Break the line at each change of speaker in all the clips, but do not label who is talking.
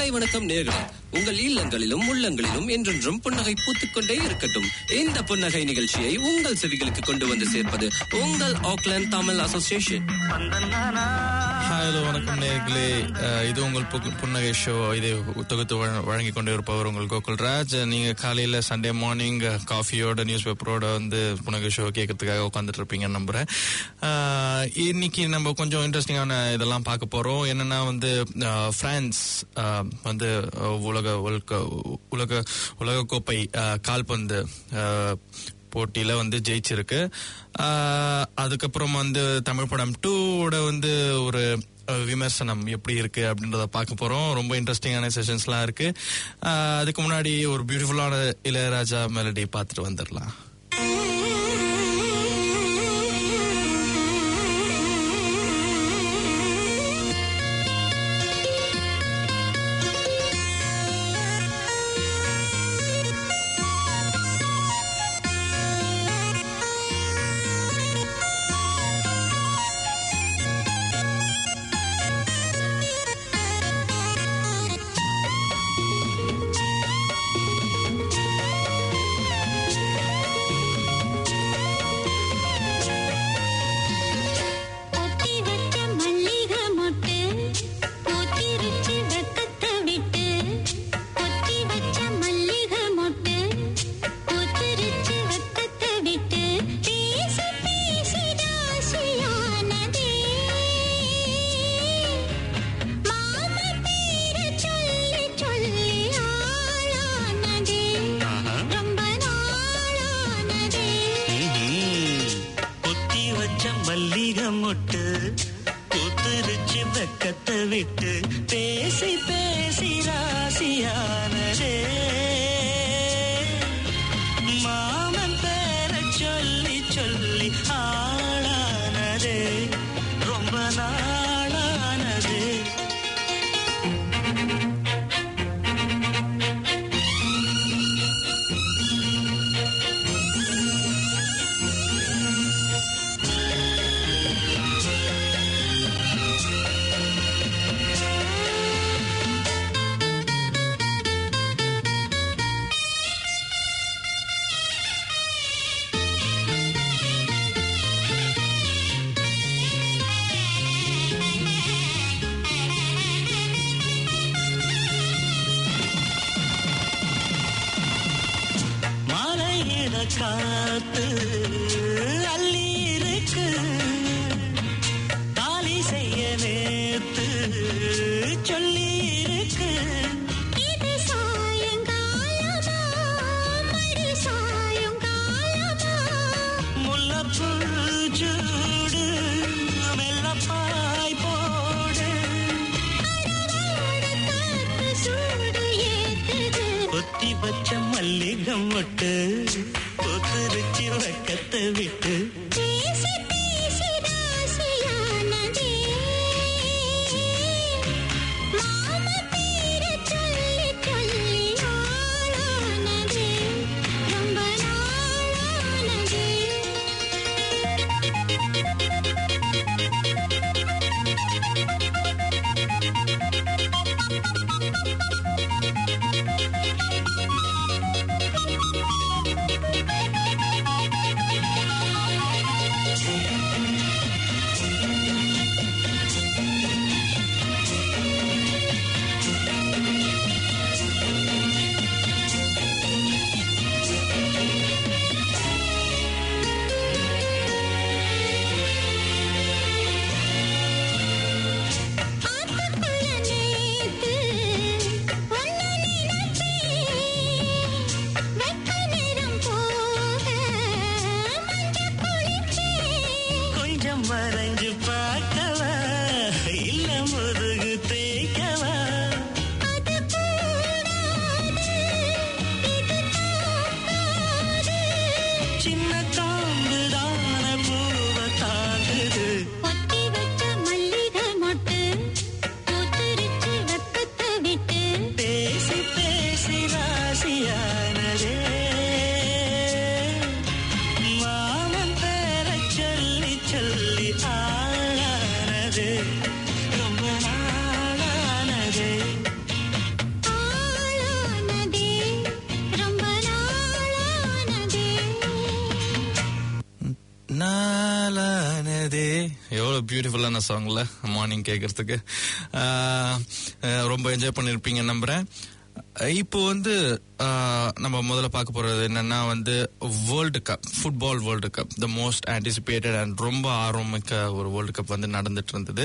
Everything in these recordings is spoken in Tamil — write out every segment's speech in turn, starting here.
காலை வணக்கம் நேர்களே உங்கள் இல்லங்களிலும் உள்ளங்களிலும் என்றென்றும் புன்னகை பூத்துக்கொண்டே இருக்கட்டும் இந்த புன்னகை நிகழ்ச்சியை உங்கள் செவிகளுக்கு கொண்டு வந்து சேர்ப்பது உங்கள் ஆக்லாந்து தமிழ் அசோசியேஷன்
ஹலோ வணக்கம் நேர்களே அஹ், இது உங்கள் புகு- புன்னகை ஷோ இதை தொகுத்து வழ- வழங்கி கொண்டு இருப்பவர் உங்கள் கோகுல்ராஜ் நீங்க காலையில சண்டே மார்னிங் காஃபியோட நியூஸ் பேப்பரோட வந்து புன்னகை ஷோ கேட்கறதுக்காக உட்காந்துட்டு இருப்பீங்கன்னு நம்புறேன் அஹ், இன்னைக்கு நம்ம கொஞ்சம் இன்ட்ரெஸ்டிங்கான இதெல்லாம் பார்க்க போறோம் என்னன்னா வந்து அஹ், பிரான்ஸ் அஹ், வந்து அஹ், உலக உலக உலக உலக கோப்பை அஹ், கால்பந்து அஹ், போட்டியில வந்து ஜெயிச்சிருக்கு ஆஹ் அதுக்கப்புறம் வந்து தமிழ் படம் டூவோட வந்து ஒரு அஹ், விமர்சனம் எப்படி இருக்கு அப்படின்றத பார்க்க போறோம் ரொம்ப இன்ட்ரெஸ்டிங்கான செஷன்ஸ்லாம் இருக்கு ஆஹ் அதுக்கு முன்னாடி ஒரு பியூட்டிஃபுல்லான இளையராஜா மெலடி பார்த்துட்டு வந்துடலாம்
பொத்தி வச்ச மல்லிகை மொட்டு பூத்திருச்சு வெக்கத்தை விட்டு பொத்தி வச்ச மல்லிகை மொட்டு பூத்திருச்சு வெக்கத்தை விட்டு பேசி பேசி ராசியானதே மாமா பேரை சொல்லி சொல்லி ஆளானதே ரொம்ப நாளானதே
பொத்தி வச்ச மல்லிகை மொட்டு பூத்துருச்சு வெக்கத்தை விட்டு பேசி பேசி ராசியானதே மாமன் பேர சொல்லி சொல்லி ஆளானதே ரொம்ப நாளானதே மலையிட காத்து அள்ளி இருக்கு தாலி செய்ய நேத்து சொல்லி இருக்கு
இது சாயங்காலமா மடி சாயங்காலமா
முல்லப்பூ சூடு மெல்லப்பாய் போடு
அடவோட காத்து சூடு ஏத்துது
கொத்தி வச்ச மல்லிகை மொட்டு கொத்துருச்சி வெக்கத்தை விட்டு
பேசி பேசி ராசியானதே மாமா பேரை சொல்லி சொல்லி ஆளானதே ரொம்ப நாளானதே
ஆ
எவ்வளவு பியூட்டிஃபுல்லான சாங்ல மார்னிங் கேட்கறதுக்கு ஆஹ், ஆஹ், ரொம்ப என்ஜாய் பண்ணிருப்பீங்க நம்புறேன் இப்போ வந்து ஆஹ், நம்ம முதல்ல பார்க்க போறது என்னன்னா வந்து world cup football world cup the most anticipated and ரொம்ப ஆர்வமிக்க ஒரு வேர்ல்டு கப் வந்து நடந்துட்டு இருந்தது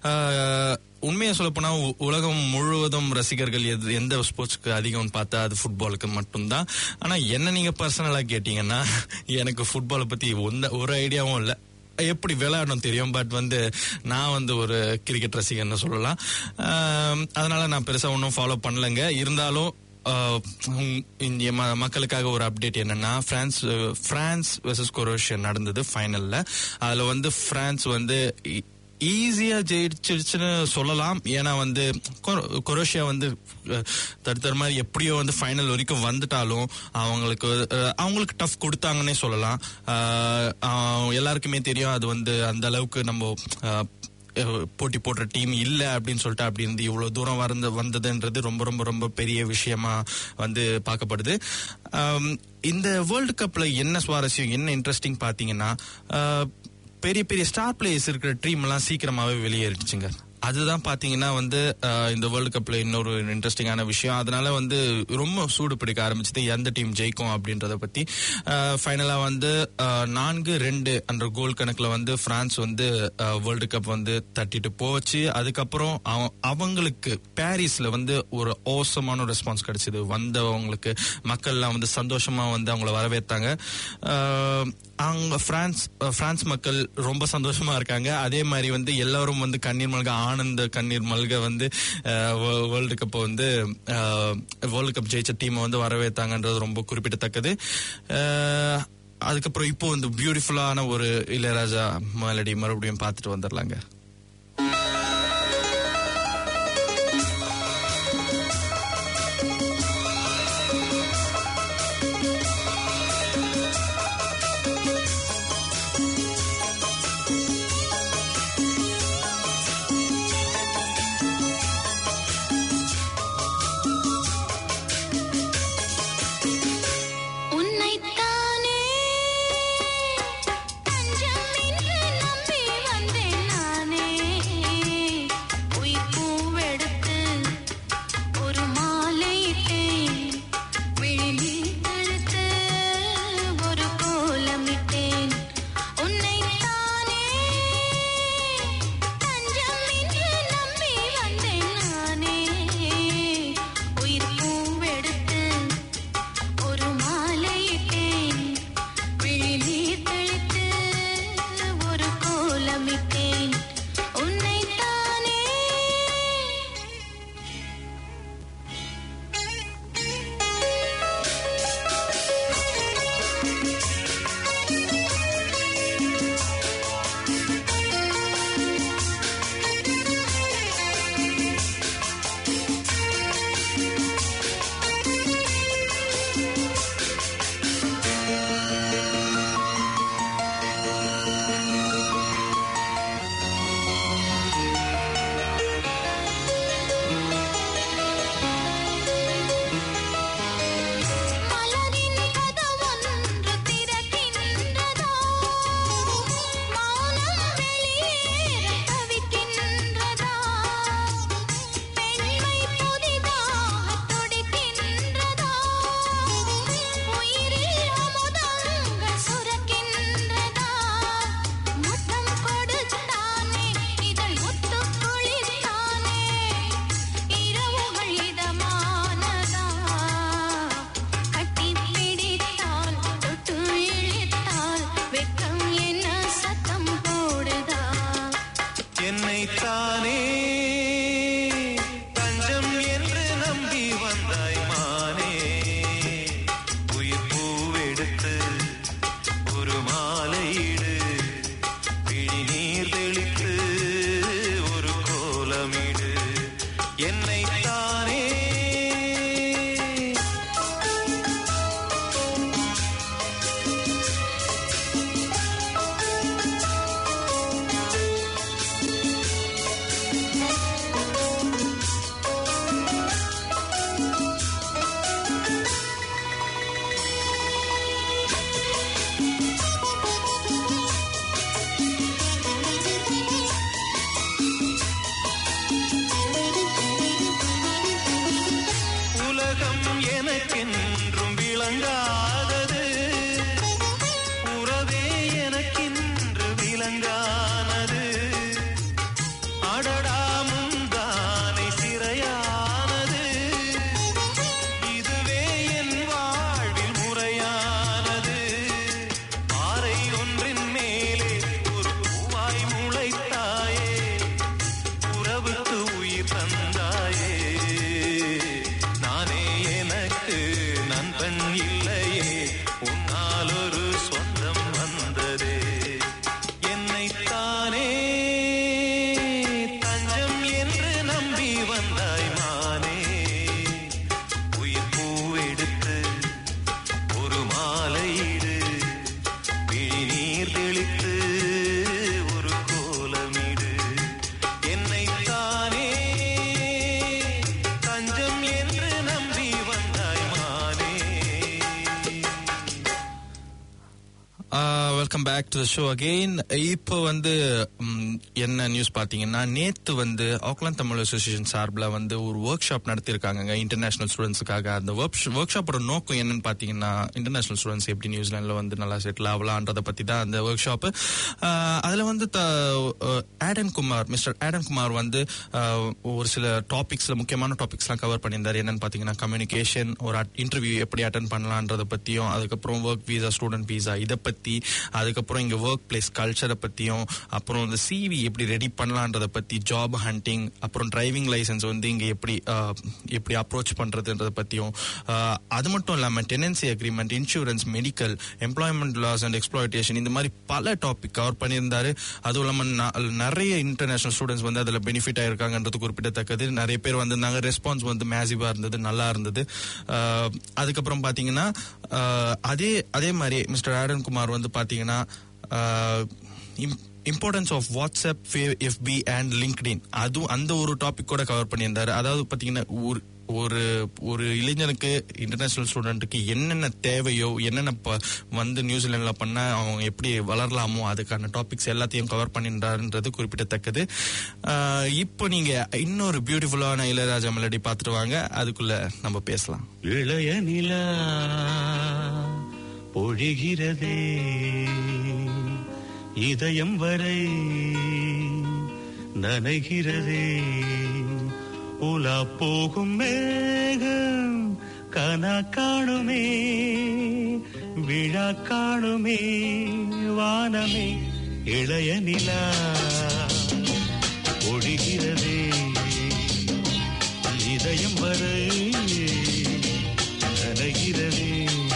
ஆஹ், உண்மையை சொல்ல போனா உ- உலகம் முழுவதும் ரசிகர்கள் எது எந்த ஸ்போர்ட்ஸ்க்கு அதிகம்னு பார்த்தா அது ஃபுட்பாலுக்கு மட்டும்தான் ஆனா என்ன நீங்க பர்சனலா கேட்டீங்கன்னா எனக்கு ஃபுட்பாலை பத்தி ஒந்த- ஒரு ஐடியாவும் இல்லை எப்படி விளையாடணும் தெரியும் பட் வந்து நான் வந்து ஒரு கிரிக்கெட் ரசிகர்னு சொல்லலாம் ஆம், அதனால நான் பெருசா ஒன்றும் ஃபாலோ பண்ணலங்க இருந்தாலும் ஆஹ், உம், இந்திய ம- மக்களுக்காக ஒரு அப்டேட் என்னன்னா France uh, France versus Croatia நடந்தது ஃபைனல்ல அதுல வந்து பிரான்ஸ் வந்து இ- ஈஸியா ஜெயிச்சிருச்சுன்னு சொல்லலாம் ஏன்னா வந்து கொ- கொரோஷியா வந்து அஹ், தடுத்தர் மாதிரி எப்படியோ வந்து ஃபைனல் வரைக்கும் வந்துட்டாலும் அவங்களுக்கு அஹ், அவங்களுக்கு டஃப் கொடுத்தாங்கன்னே சொல்லலாம் அஹ், அஹ், எல்லாருக்குமே தெரியும் அது வந்து அந்த அளவுக்கு நம்ம அஹ், அஹ், போட்டி போடுற டீம் இல்ல அப்படின்னு சொல்லிட்டு அப்படி இருந்து இவ்வளவு தூரம் வந்து வந்ததுன்றது ரொம்ப ரொம்ப ரொம்ப பெரிய விஷயமா வந்து பார்க்கப்படுது ஆம், இந்த வேர்ல்டு கப்ல என்ன சுவாரஸ்யம் என்ன இன்ட்ரெஸ்டிங் பாத்தீங்கன்னா அஹ், பெரிய பெரிய ஸ்டார் பிளேயர்ஸ் இருக்கிற டீம் எல்லாம் சீக்கிரமாவே வெளியேறிடுச்சுங்க அதுதான் பாத்தீங்கன்னா வந்து அஹ், இந்த வேர்ல்டு கப்ல இன்னொரு இன்ட்ரெஸ்டிங்கான விஷயம் அதனால வந்து ரொம்ப சூடு பிடிக்க ஆரம்பிச்சது எந்த டீம் ஜெயிக்கும் அப்படின்றத பத்தி ஃபைனலா வந்து அஹ், நான்கு ரெண்டு என்ற கோல் கணக்குல வந்து பிரான்ஸ் வந்து வேர்ல்டு கப் வந்து தட்டிட்டு போச்சு அதுக்கப்புறம் அவ- அவங்களுக்கு பாரிஸ்ல வந்து ஒரு ஓசமான ரெஸ்பான்ஸ் கிடைச்சது வந்தவங்களுக்கு மக்கள்லாம் வந்து சந்தோஷமா வந்து அவங்கள வரவேற்றாங்க அஹ், அங்க பிரான்ஸ் அஹ், பிரான்ஸ் மக்கள் ரொம்ப சந்தோஷமா இருக்காங்க அதே மாதிரி வந்து எல்லாரும் வந்து கண்ணீர் மல்க ஆனந்த கண்ணீர் மல்க வந்து வேர்ல்டு கப் வந்து வேர்ல்டு கப் ஜெயிச்ச டீமை வந்து வரவேற்றாங்கன்றது ரொம்ப குறிப்பிடத்தக்கது அஹ், அதுக்கப்புறம் இப்போ வந்து பியூட்டிஃபுல்லான ஒரு இளையராஜா மெலடி மறுபடியும் பார்த்துட்டு வந்துடலாங்க
உன்னைத்தானே தஞ்சம் என்று நம்பி வந்தேன்
welcome back to show again இப்போ வந்து ம், என்ன நியூஸ் பாத்தீங்கன்னா நேத்து வந்து ஆக்லாந்து தமிழ் அசோசியேஷன் சார்பில் வந்து ஒரு ஒர்க் ஷாப் நடத்திருக்காங்க இன்டர்நேஷனல் ஸ்டூடெண்ட்ஸுக்காக அந்த ஒர்க் ஷாப்போட நோக்கம் என்னன்னு பாத்தீங்கன்னா இன்டர்நேஷனல் ஸ்டூடெண்ட்ஸ் எப்படி நியூசிலாந்துல வந்து நல்லா செட்டில் ஆகலான்றத பத்தி தான் அந்த ஒர்க் ஷாப் அதுல வந்து the- uh, Adan Kumar mister Adan Kumar வந்து அஹ், ஒரு சில டாபிக்ஸ்ல முக்கியமான டாபிக்ஸ்லாம் கவர் பண்ணியிருந்தாரு என்னன்னு பாத்தீங்கன்னா கம்யூனிகேஷன் ஒரு இன்டர்வியூ எப்படி அட்டன் பண்ணலான்றத பத்தியும் அதுக்கப்புறம் ஒர்க் வீசா ஸ்டூடெண்ட் வீசா இதை பத்தி அதுக்கப்புறம் இங்க ஒர்க் பிளேஸ் கல்ச்சரை பத்தியும் அப்புறம் இந்த சிவி எப்படி ரெடி பண்ணலான்றத பத்தி ஜாப் ஹண்டிங் அப்புறம் டிரைவிங் லைசன்ஸ் வந்து இங்க எப்படி அஹ், எப்படி அப்ரோச் பண்றதுன்றத பத்தியும் அஹ், அது மட்டும் இல்லாம tenancy agreement insurance medical employment loss and exploitation இந்த மாதிரி பல டாபிக் கவர் பண்ணியிருந்தாரு அதுவும் இல்லாம ந- நிறைய இன்டர்நேஷனல் ஸ்டூடெண்ட்ஸ் வந்து அதுல பெனிஃபிட் ஆயிருக்காங்கன்றது குறிப்பிடத்தக்கது நிறைய பேர் வந்திருந்தாங்க ரெஸ்பான்ஸ் வந்து மேசிவா இருந்தது நல்லா இருந்தது அஹ், அதுக்கப்புறம் பாத்தீங்கன்னா அஹ், அதே அதே மாதிரி மிஸ்டர் ஆடன் குமார் வந்து பாத்தீங்கன்னா importance of WhatsApp FB and LinkedIn அதுவும் அந்த ஒரு டாபிக் கூட கவர் பண்ணியிருந்தாரு அதாவது பாத்தீங்கன்னா ஒரு ஒரு ஒரு இளைஞனுக்கு இன்டர்நேஷனல் ஸ்டூடெண்ட்டுக்கு என்னென்ன தேவையோ என்னென்ன ப- வந்து நியூசிலாந்துல பண்ண அவங்க எப்படி வளரலாமோ அதுக்கான டாபிக்ஸ் எல்லாத்தையும் கவர் பண்ணின்றாருன்றது குறிப்பிடத்தக்கது ஆஹ் இப்போ நீங்க இன்னொரு பியூட்டிஃபுல்லான இளையராஜா மெலடி பார்த்துட்டு வாங்க அதுக்குள்ள நம்ம பேசலாம்
இளைய நிலா பொழிகிறதே இதயம் வரை நனைகிறதே உலா போகும் மேகம் கனா காணுமே விழா காணுமே வானமே இளைய நிலா பொழிகிறதே இதயம் வரை நனைகிறதே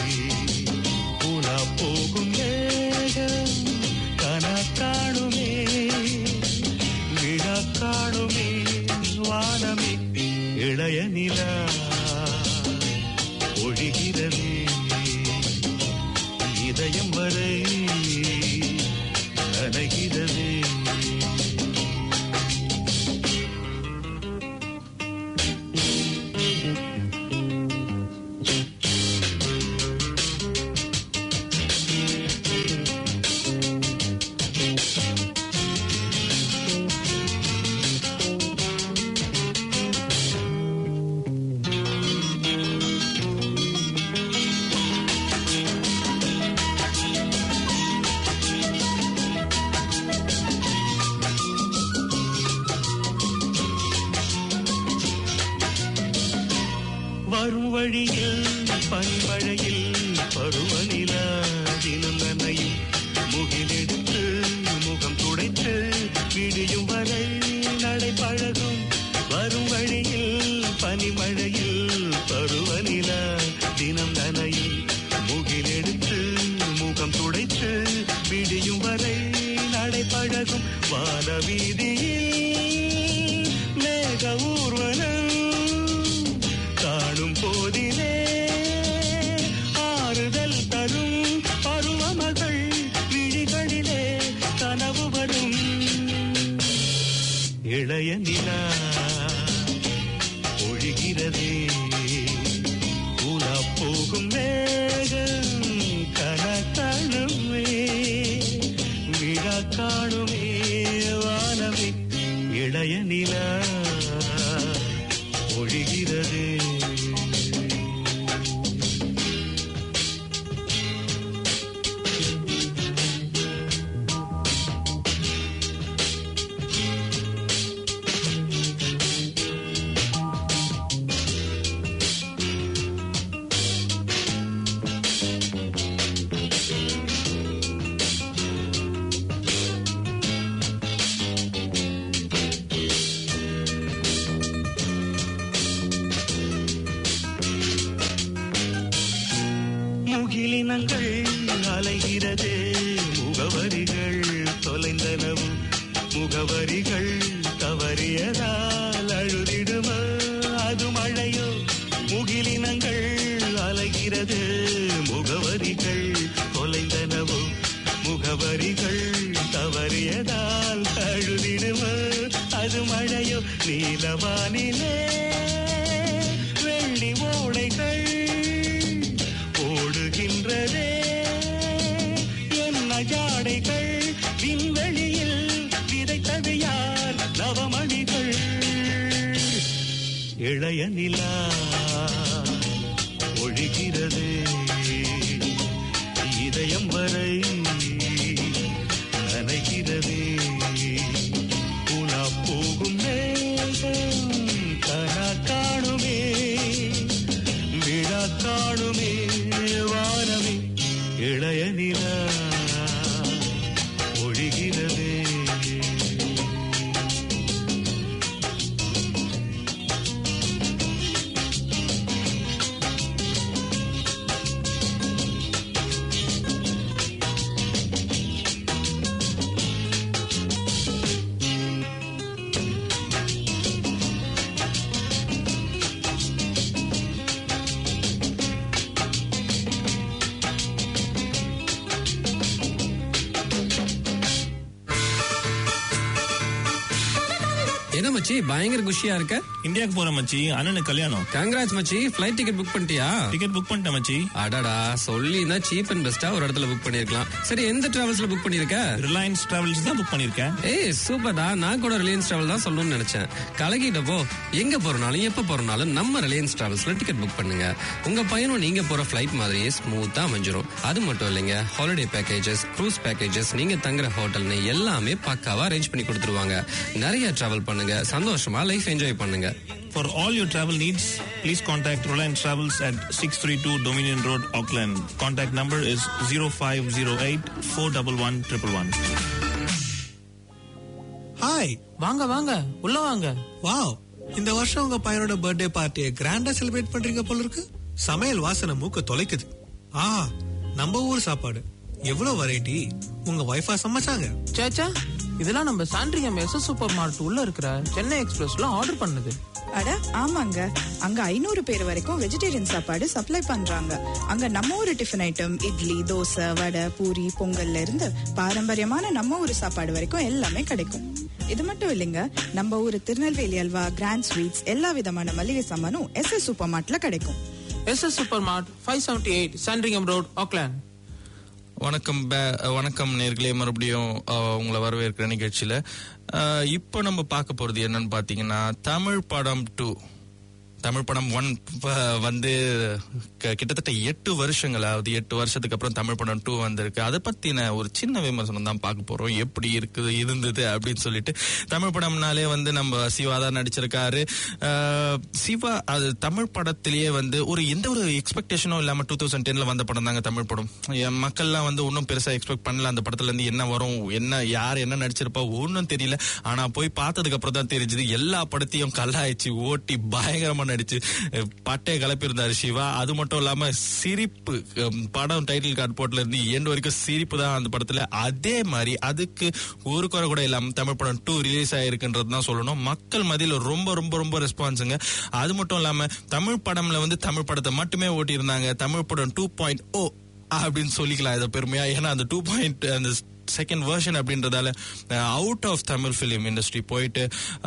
உலா போகும் மேகம் கனா காணுமே விழா காணுமே வானமே இளைய நிலா ஒழிகிறதே இதயம் வரை நனைகிறதே வரும் வழியில் பனிமழையில் பருவநிலா தினம் நனையும் முகிலெடுத்து முகம் துடைத்து விடியும் வரை நடை பழகும் வரும் வழியில் பனிமழையில் பருவநிலா தினம் நனையும் முகிலெடுத்து முகம் துடைத்து விடியும் வரை நடை பழகும் வான வீதியில் மேக ஊர்வலம் காணும் போதிலே ஆறுதல் தரும் பருவமகள் விழிகளிலே கனவு வரும் இளைய நிலா ஒழிகிறதே உலா போகும் வேகம் கன காணுமே விழா காணுமே வானமே இளைய நிலா ஒழிகிறதே முகிலினங்கள் அலைகிறது முகவரிகள் தொலைந்தனவும் முகவரிகள் தவறியதால் அழுதிடுமா அது மழையோ முகிலினங்கள் அலைகிறது முகவரிகள் தொலைந்தனவோ முகவரிகள் தவறியதால் அழுதிடுமா அது மழையோ நீலவானிலே வெள்ளி ஓடைகள் ஓடுகின்றதே என்ன ஜாலம் இளைய நிலா ஒழிகிறதே இதயம் வரை நனைகிறதே உலா போகும் நேரம் கனா காணுமே விழா காணுமே வானமே இளைய நிலா ஒழிகிறதே
என்ன மச்சி பயங்கர குஷியா இருக்க
இந்தியாவுக்கு போற மச்சி அண்ணனுக்கு கல்யாணம்
கங்கராஜ் மச்சி ஃபிளைட் டிக்கெட் புக் பண்ணிட்டியா
டிக்கெட் புக் பண்ணிட்டேன் மச்சி
அடடா சொல்லி சீப் அண்ட் பெஸ்டா ஒரு இடத்துல புக் பண்ணிருக்கலாம் சரி எந்த டிராவல்ஸ்ல புக் பண்ணிருக்க
ரிலையன்ஸ் டிராவல்ஸ் தான் புக் பண்ணிருக்கேன்
ஏய் சூப்பர்டா நான் கூட ரிலையன்ஸ் டிராவல் தான் சொல்லணும்னு நினைச்சேன் கலகிட்டப்போ எங்க போறனாலும் எப்ப போறனாலும் நம்ம ரிலையன்ஸ் டிராவல்ஸ்ல டிக்கெட் புக் பண்ணுங்க உங்க பயணம் நீங்க போற ஃபிளைட் மாதிரியே ஸ்மூத்தா அமைஞ்சிரும் அது மட்டும் இல்லைங்க ஹாலிடே பேக்கேஜஸ் க்ரூஸ் பேக்கேஜஸ் நீங்க தங்குற ஹோட்டல்னு எல்லாமே பக்காவா அரேஞ்ச் பண்ணி கொடுத்துருவாங்க நிறைய டிராவல் பண்ணுங்க சந்தோஷமா லைஃப் என்ஜாய் பண்ணுங்க
For all your travel needs, please contact Reliance Travels at 632 Dominion Road, Auckland. Contact number is 0508 411 111.
Hi
வாங்க வாங்க உள்ள வாங்க
வாவ் இந்த வருஷம் உங்க பையனோட பர்த்டே பார்ட்டியை கிராண்டா செலிப்ரேட் பண்றீங்க போல இருக்கு சமையல் வாசனை மூக்க தொலைக்குது ஆ நம்ம ஊர் சாப்பாடு எவ்வளவு வெரைட்டி உங்க வைஃபா சமைச்சாங்க
சேச்சா இதெல்லாம் நம்ம சாண்ட்ரியம் எஸ் சூப்பர் மார்ட் உள்ள இருக்கிற சென்னை எக்ஸ்பிரஸ்ல ஆர்டர் பண்ணது
அட ஆமாங்க அங்க ஐநூறு பேர் வரைக்கும் வெஜிடேரியன் சாப்பாடு சப்ளை பண்றாங்க அங்க நம்ம ஊரு டிஃபன் ஐட்டம் இட்லி தோசை வடை பூரி பொங்கல்ல இருந்து பாரம்பரியமான நம்ம ஊரு சாப்பாடு வரைக்கும் எல்லாமே கிடைக்கும் இது மட்டும் இல்லைங்க நம்ம ஊரு திருநெல்வேலி அல்வா கிராண்ட் ஸ்வீட்ஸ் எல்லா விதமான மளிகை சாமானும் எஸ் எஸ் சூப்பர் மார்ட்ல கிடைக்கும்
S S super mart five seventy eight Sandringham road Auckland
வணக்கம் பே- வணக்கம் நேர்களே மறுபடியும் அஹ், உங்களை வரவேற்கிற நிகழ்ச்சியில அஹ், இப்போ நம்ம பார்க்க போறது என்னன்னு பாத்தீங்கன்னா தமிழ் படம் டூ தமிழ் படம் ஒன் வந்து க- கிட்டத்தட்ட எட்டு வருஷங்கள் ஆகுது எட்டு வருஷத்துக்கு அப்புறம் தமிழ் படம் டூ வந்திருக்கு அதை பத்தின ஒரு சின்ன விமர்சனம் தான் பார்க்க போறோம் எப்படி இருக்குது இருந்தது அப்படின்னு சொல்லிட்டு தமிழ் படம்னாலே வந்து நம்ம சிவா தான் நடிச்சிருக்காரு அஹ், சிவா அது தமிழ் படத்திலேயே வந்து ஒரு எந்த ஒரு எக்ஸ்பெக்டேஷனும் இல்லாம டூ தௌசண்ட் டென்ல வந்த படம் தாங்க தமிழ் படம் என் மக்கள்லாம் வந்து ஒன்றும் பெருசா எக்ஸ்பெக்ட் பண்ணல அந்த படத்துல இருந்து என்ன வரும் என்ன யார் என்ன நடிச்சிருப்பா ஒன்றும் தெரியல ஆனா போய் பார்த்ததுக்கு அப்புறம் தான் தெரிஞ்சது எல்லா படத்தையும் கல்லாய்ச்சி ஓட்டி பயங்கரமா நடிச்சு அஹ், பட்டைய கிளப்பியிருந்தாரு சிவா அது மட்டும் இல்லாம சிரிப்பு ஹம், படம் டைட்டில் கார்டு போட்டுல இருந்து எண்ட் வரைக்கும் சிரிப்பு தான் அந்த படத்துல அதே மாதிரி அதுக்கு ஒரு குறை கூட இல்லாம தமிழ் படம் டூ ரிலீஸ் ஆயிருக்குன்றது தான் சொல்லணும் மக்கள் மத்தியில ரொம்ப ரொம்ப ரொம்ப ரெஸ்பான்ஸுங்க அது மட்டும் இல்லாம தமிழ் படம்ல வந்து தமிழ் படத்தை மட்டுமே ஓட்டி இருந்தாங்க தமிழ் படம் டூ பாயிண்ட் ஓ அப்படின்னு சொல்லிக்கலாம் இதை பெருமையா ஏன்னா அந்த டூ பாயிண்ட் அந்த செகண்ட் வெர்ஷன் அப்படின்றதால out of Tamil film industry போயிட்டு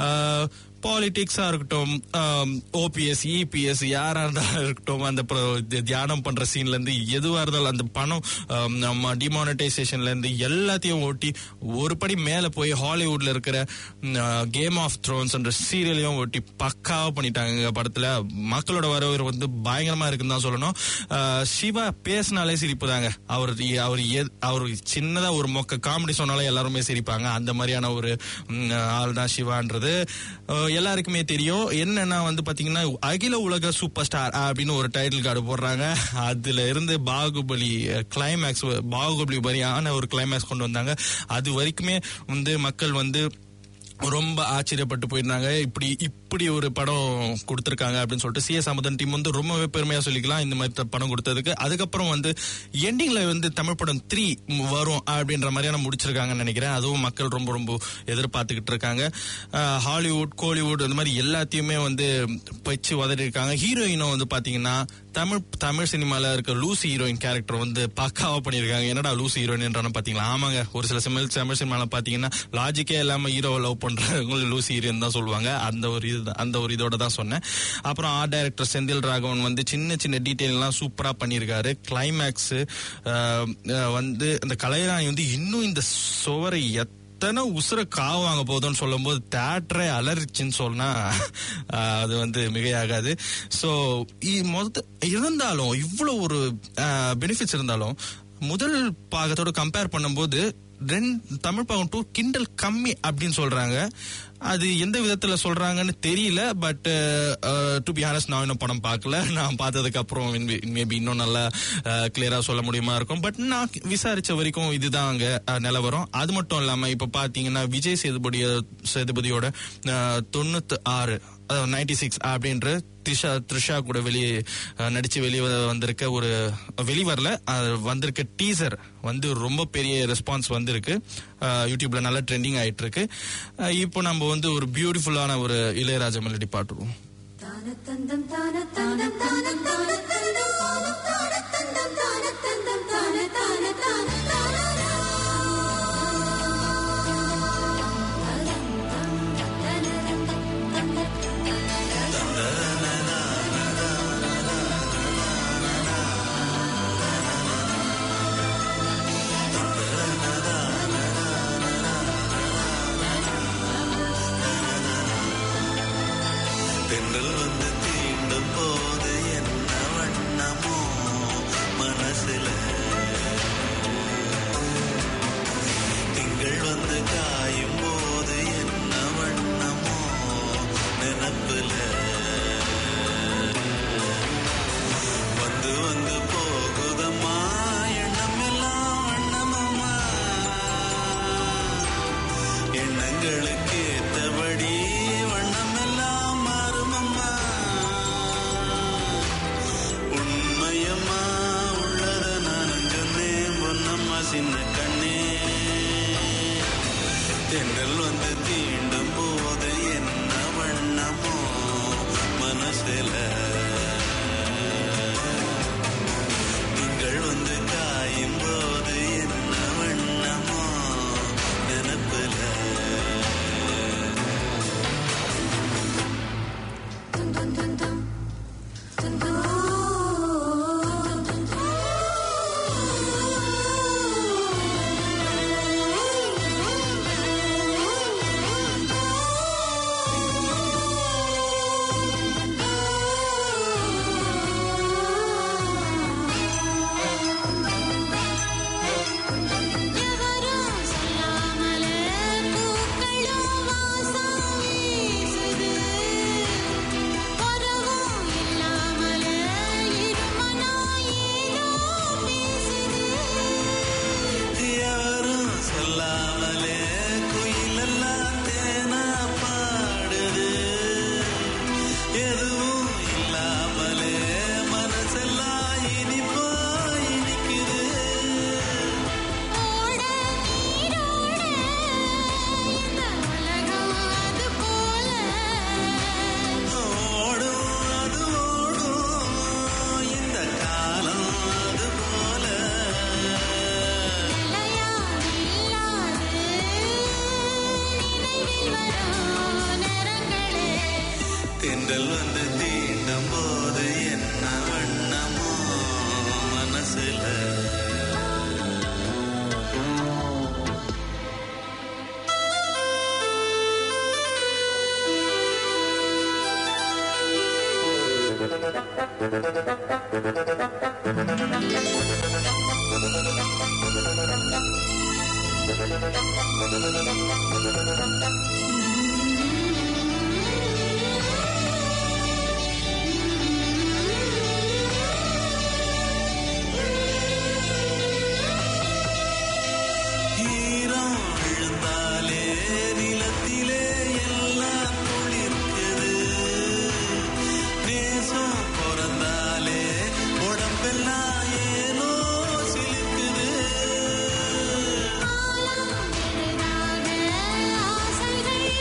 பாலிடிக்ஸா இருக்கட்டும் ஓபிஎஸ் இபிஎஸ் யாரா இருந்தாலும் இருக்கட்டும் அந்த pro- தி- தியானம் பண்ற சீன்ல இருந்து எதுவா இருந்தாலும் அந்த பணம் ஆம், நம்ம டிமானிட்டைசேஷன்ல இருந்து எல்லாத்தையும் ஓட்டி ஒரு படி மேல போய் ஹாலிவுட்ல இருக்கிற கேம் ஆஃப் த்ரோன்ஸ் என்ற சீரியலையும் ஓட்டி பக்காவா பண்ணிட்டாங்க இந்த படத்துல மக்களோட வரவேற்பு வந்து பயங்கரமா இருக்குன்னு தான் சொல்லணும் ஆஹ் சிவா பேசினாலே சிரிப்பு தாங்க அவர் அவர் எத்- அவர் சின்னதா ஒரு மொக்க காமெடி சொன்னாலே எல்லாருமே சிரிப்பாங்க அந்த மாதிரியான ஒரு ம், ஆள் தான் சிவான்றது ஆஹ் எல்லாருக்குமே தெரியும் என்னன்னா வந்து பாத்தீங்கன்னா அகில உலக சூப்பர் ஸ்டார் அப்படின்னு ஒரு டைட்டில் கார்டு போடுறாங்க அதுல இருந்து பாகுபலி கிளைமேக்ஸ் பாகுபலி மாதிரியான ஒரு கிளைமேக்ஸ் கொண்டு வந்தாங்க அது வரைக்குமே வந்து மக்கள் வந்து ரொம்ப ஆச்சரியப்பட்டு போயிருந்தாங்க இப்படி இப்படி ஒரு படம் கொடுத்துருக்காங்க அப்படின்னு சொல்லிட்டு சிஎஸ் அமுதன் டீம் வந்து ரொம்பவே பெருமையா சொல்லிக்கலாம் இந்த மாதிரி த- படம் கொடுத்ததுக்கு அதுக்கப்புறம் வந்து எண்டிங்ல வந்து தமிழ் படம் த்ரீ வரும் அப்படின்ற மாதிரியான முடிச்சிருக்காங்கன்னு நினைக்கிறேன் அதுவும் மக்கள் ரொம்ப ரொம்ப எதிர்பார்த்துக்கிட்டு இருக்காங்க அஹ், ஹாலிவுட் கோலிவுட் அந்த மாதிரி எல்லாத்தையுமே வந்து வச்சு உதறி இருக்காங்க ஹீரோயினும் வந்து பாத்தீங்கன்னா தமிழ் தமிழ் சினிமால இருக்க லூசி ஹீரோயின் கேரக்டர் வந்து பக்காவா பண்ணிருக்காங்க என்னடா லூசி ஹீரோயின் பாத்தீங்களா ஆமாங்க ஒரு சில தமிழ் தமிழ் சினிமால பாத்தீங்கன்னா லாஜிக்கே இல்லாம ஹீரோ லவ் பண்றவங்க லூசி ஹீரோயின் தான் சொல்லுவாங்க அந்த ஒரு இது அந்த ஒரு இதோட தான் சொன்னேன் அப்புறம் ஆர்ட் டைரக்டர் செந்தில் ராகவன் வந்து சின்ன சின்ன டீடைல் எல்லாம் சூப்பரா பண்ணியிருக்காரு கிளைமேக்ஸ் வந்து அந்த கலைராணி வந்து இன்னும் இந்த சுவரை எத் எத்தனை உசுர காவு வாங்க போதும்னு சொல்லும்போது தேட்டரே அலறிச்சுன்னு சொன்னா ஆஹ், அது வந்து மிகையாகாது ஸோ மொத்த இருந்தாலும் இவ்வளோ ஒரு பெனிஃபிட்ஸ் இருந்தாலும் முதல் பாகத்தோட கம்பேர் பண்ணும்போது ரெண்டு தமிழ் பாகம் டூ கிண்டல் கம்மி அப்படின்னு சொல்றாங்க அது எந்த விதத்துல சொல்றாங்கன்னு தெரியல பட் டு பி ஹானஸ் நான் இன்னும் படம் பார்க்கல நான் பார்த்ததுக்கு அப்புறம் மேபி இன்னும் நல்லா கிளியரா சொல்ல முடியுமா இருக்கும் பட் நான் விசாரிச்ச வரைக்கும் இதுதான் அங்க அஹ், நிலவரம் அது மட்டும் இல்லாம இப்ப பாத்தீங்கன்னா விஜய் சேதுபதி சேதுபதியோட அஹ், தொண்ணூத்து ஆறு நைன்டி சிக்ஸ் அப்படின்ற த்ரிஷா த்ரிஷா கூட வெளியே அஹ், நடிச்சு வெளியே வந்திருக்க ஒரு வெளிவரல அது வந்திருக்க டீசர் வந்து ரொம்ப பெரிய ரெஸ்பான்ஸ் வந்திருக்கு அஹ், யூடியூப்ல நல்லா ட்ரெண்டிங் ஆயிட்டு இருக்கு அஹ், இப்போ நம்ம வந்து ஒரு பியூட்டிஃபுல்லான ஒரு இளையராஜா மெலடி பாட்டுருவோம்
தென்றல் வந்து தீண்டும் போது என்ன வண்ணமோ மனசுல திங்கள் வந்து காயும் போது என்ன வண்ணமோ நினப்புல வந்து வந்து போகுதம்மா எண்ணம் எல்லாம் வண்ணமம்மா எண்ணங்களுக்கு ஏத்தபடி வண்ணம் எல்லாம் மாறுமம்மா உண்மையம்மா உள்ளத நானும் சொன்னேன் பொன்னம்மா சின்ன கண்ணே தென்றல் வந்து தீண்டும் போது என்ன வண்ணமோ மனசுல திங்கள் வந்து காயும் போது என்ன வண்ணமோ நினப்புல
எவரும் சொல்லாமலே பூக்களும் வாசம் வீசுது பரவும் இல்லாமலே இருமனா ஏனோ பேசுது
யாரும் சொல்லாமலே குயிலெல்லாம் தேனா பாடுது எதுவும் இல்லாமலே மனசெல்லாம் இனிப்பா இனிக்குது
ஓட நீரோட இந்த உலகம் அது போல
ஓடும் அது ஓடும் இந்த காலம் அது போல
நிலையாது இல்லாது நினைவில் வரும் நேரங்களே
தென்றல் வந்து தீண்டும் போது என்ன வண்ணமோ மனசுல ஈரம் விழுந்தாலே நிலத்திலே எல்லாம் துளிர்க்குது நேசம் பிறந்தாலே உடம்பெல்லாம் ஏனோ சிலிர்க்குது
ஆசைகள்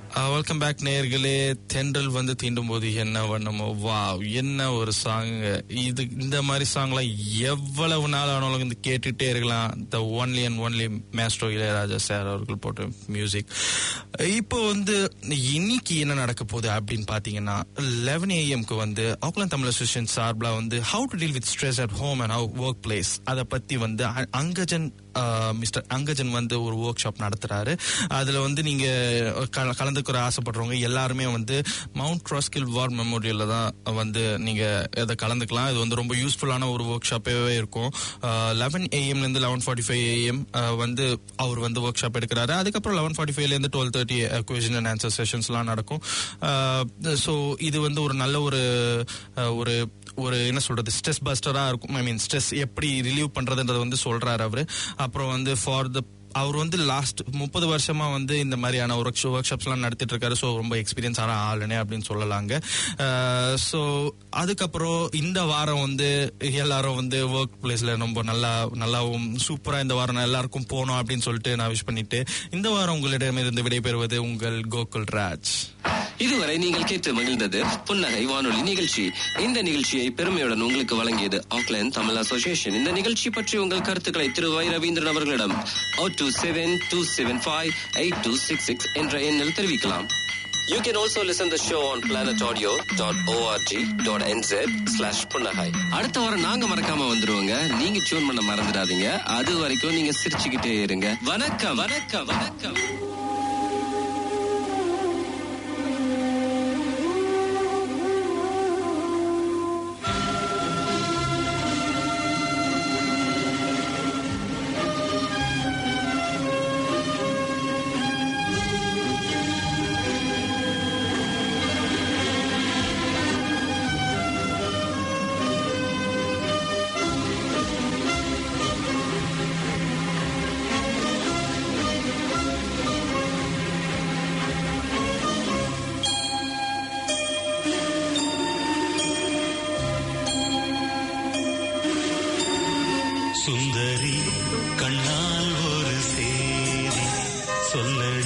வெல்கம் பேக் நேர்களே தென்றல் வந்து தீண்டும் போது என்ன வண்ணமோ வா என்ன ஒரு சாங் இது இந்த மாதிரி சாங்லாம் எவ்வளவு நாள் ஆனாலும் வந்து கேட்டுட்டே இருக்கலாம் the only and only maestro Ilaiyaraaja sir அவர்கள் போட்ட மியூசிக் இப்போ வந்து இன்னைக்கு என்ன நடக்க போகுது அப்படின்னு பாத்தீங்கன்னா லெவன் ஏஎம்க்கு வந்து ஆக்லாந்து தமிழ் அசோசியேஷன் சார்பில் வந்து how to deal with stress at home and how workplace அதை பத்தி வந்து அ- அங்கஜன் மிஸ்டர் அங்கஜன் வந்து ஒரு ஒர்க் ஷாப் நடத்துறாரு அதுல வந்து நீங்க க- கலந்துக்கிற ஆசைப்படுறவங்க எல்லாருமே வந்து மவுண்ட் ட்ராஸ்கில் வார் மெமோரியல்ல தான் வந்து நீங்க இதை கலந்துக்கலாம் இது வந்து ரொம்ப யூஸ்ஃபுல்லான ஒரு ஒர்க் ஷாப்பாவே இருக்கும் லெவன் ஏஎம்ல இருந்து லெவன் ஃபார்ட்டி ஃபைவ் ஏஎம் வந்து அவர் வந்து ஒர்க் ஷாப் எடுக்கிறாரு அதுக்கப்புறம் லெவன் ஃபார்ட்டி ஃபைவ்ல இருந்து twelve thirty question and answer செஷன்ஸ்லாம் நடக்கும் ஸோ இது வந்து ஒரு நல்ல ஒரு அஹ், ஒரு ஒரு என்ன சொல்றது ஸ்ட்ரெஸ் பஸ்டரா இருக்கும் ஐ மீன் ஸ்ட்ரெஸ் எப்படி ரிலீவ் பண்றதுன்றது வந்து சொல்றாரு அவரு அப்புறம் வந்து ஃபார் த அவர் வந்து லாஸ்ட் முப்பது வருஷமா வந்து இந்த மாதிரியான ஒர்க் ஒர்க் ஷாப்ஸ் எல்லாம் நடத்திட்டு இருக்காரு ஸோ ரொம்ப எக்ஸ்பீரியன்ஸ் ஆன ஆளுனே அப்படின்னு சொல்லலாங்க ஸோ அதுக்கப்புறம் இந்த வாரம் வந்து எல்லாரும் வந்து ஒர்க் பிளேஸ்ல ரொம்ப நல்லா நல்லாவும் சூப்பரா இந்த வாரம் எல்லாருக்கும் போகணும் அப்படின்னு சொல்லிட்டு நான் விஷ் பண்ணிட்டு இந்த வாரம் உங்களிடமிருந்து விடைபெறுவது உங்கள் கோகுல் ராஜ்
இதுவரை நீங்கள் கேட்டு மகிழ்ந்தது புன்னகை வானொலி நிகழ்ச்சி இந்த நிகழ்ச்சியை பெருமையுடன் உங்களுக்கு வழங்கியது ஆக்லாந்து தமிழ் அசோசியேஷன் இந்த நிகழ்ச்சி பற்றி உங்கள் கருத்துக்களை திரு வை ரவீந்திரன் அவர்களிடம் two seven two seven five eight two six six என்ற எண்ணில் தெரிவிக்கலாம் You can also listen the show on planetaudio.org.nz slash புன்னகை அடுத்த வாரம் நாங்க மறக்காம வந்துருவோங்க நீங்க டியூன் பண்ண மறந்துடாதீங்க அது வரைக்கும் நீங்க சிரிச்சுக்கிட்டே இருங்க வணக்கம் வணக்கம் வணக்கம்
சுந்தரி கண்ணால் ஒரு சேரி சொல்லடி